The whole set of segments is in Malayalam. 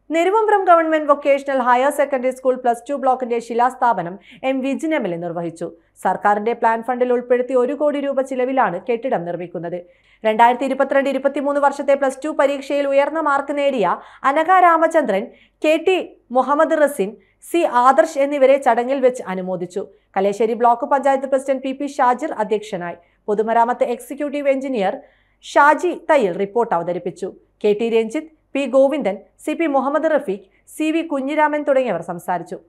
Neruvambram government vocational higher secondary school plus two ബ്ലോക്കിന്റെ ശിലാസ്ഥാപനം എം വിജിനമിലെ നിർവഹിച്ചു സർക്കാരിന്റെ പ്ലാൻ ഫണ്ടിൽ ഉൾപ്പെടുത്തി ഒരു കോടി രൂപ ചിലവിലാണ് കെട്ടിടം നിർമ്മിക്കുന്നത് രണ്ടായിരത്തി ഇരുപത്തിരണ്ട് ഇരുപത്തിമൂന്ന് വർഷത്തെ പ്ലസ് ടു പരീക്ഷയിൽ ഉയർന്ന മാർക്ക് നേടിയ Anagha Ramachandran K T Muhammad Rasin C Adarsh എന്നിവരെ ചടങ്ങിൽ വെച്ച് അനുമോദിച്ചു Kalliasseri block panchayat president P P Shajir അധ്യക്ഷനായി പൊതുമരാമത്ത് executive engineer Shaji Thayyil report അവതരിപ്പിച്ചു K T Ranjith P Govindan C P Muhammad Rafeeq C V Kunhiraman തുടങ്ങിയവർ സംസാരിച്ചു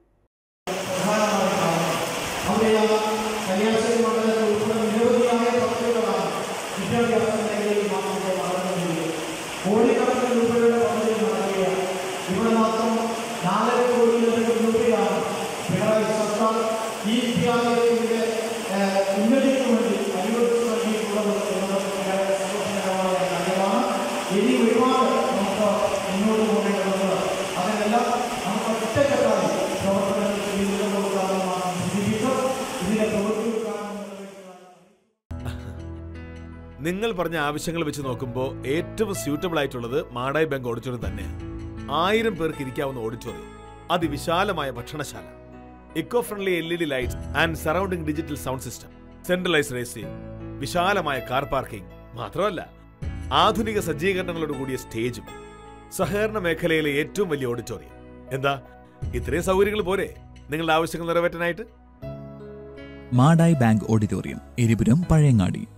കന്യാസ്ത്രീ മണ്ഡലത്തിൽ ഉൾപ്പെടെ നിരവധിയായ പദ്ധതികളാണ് വിദ്യാഭ്യാസ മേഖലയിൽ മാത്രമേ നടന്നുകൊണ്ടിരിക്കുന്നത് കോടിക്കണക്കിന് രൂപയുടെ പദ്ധതി നടക്കുകയാണ് ഇവിടെ മാത്രം നാലര കോടിയിലധികം രൂപയാണ് പിണറായി സർക്കാർ ഈ വിദ്യാലയത്തിന്റെ ഏഹ്, ഉന്നതിക്ക് വേണ്ടി അനുവദിച്ചു നൽകിയിട്ടുള്ളത് എന്നത് വളരെ സന്തോഷകരമായ കാര്യമാണ് ഇനി ഒരുപാട് നമുക്ക് മുന്നോട്ട് പോകേണ്ടതുണ്ട് അതിനെല്ലാം നമുക്ക് ഒറ്റക്കെട്ടായി പ്രവർത്തനങ്ങൾ ചെയ്തു കൊടുക്കാവുന്നതാണ് ചിന്തിക്കുക ഇതിനെ പ്രവൃത്തി നിങ്ങൾ പറഞ്ഞ ആവശ്യങ്ങൾ വെച്ച് നോക്കുമ്പോൾ ഏറ്റവും സ്യൂട്ടബിൾ ആയിട്ടുള്ളത് മാടായി ബാങ്ക് ഓഡിറ്റോറിയം തന്നെയാണ് ആയിരം പേർക്ക് ഇരിക്കാവുന്ന ഓഡിറ്റോറിയം അതിവിശാലമായ ഭക്ഷണശാല eco friendly L E D lights and surrounding digital sound system centralised A C വിശാലമായ കാർ പാർക്കിംഗ് മാത്രമല്ല ആധുനിക സജ്ജീകരണങ്ങളോട് കൂടിയ സ്റ്റേജും സഹകരണ മേഖലയിലെ ഏറ്റവും വലിയ ഓഡിറ്റോറിയം എന്താ ഇത്രയും സൗകര്യങ്ങൾ പോരെ നിങ്ങളുടെ ആവശ്യങ്ങൾ നിറവേറ്റാനായിട്ട് മാടായി ബാങ്ക് ഓഡിറ്റോറിയം എരിപുരം പഴയങ്ങാടി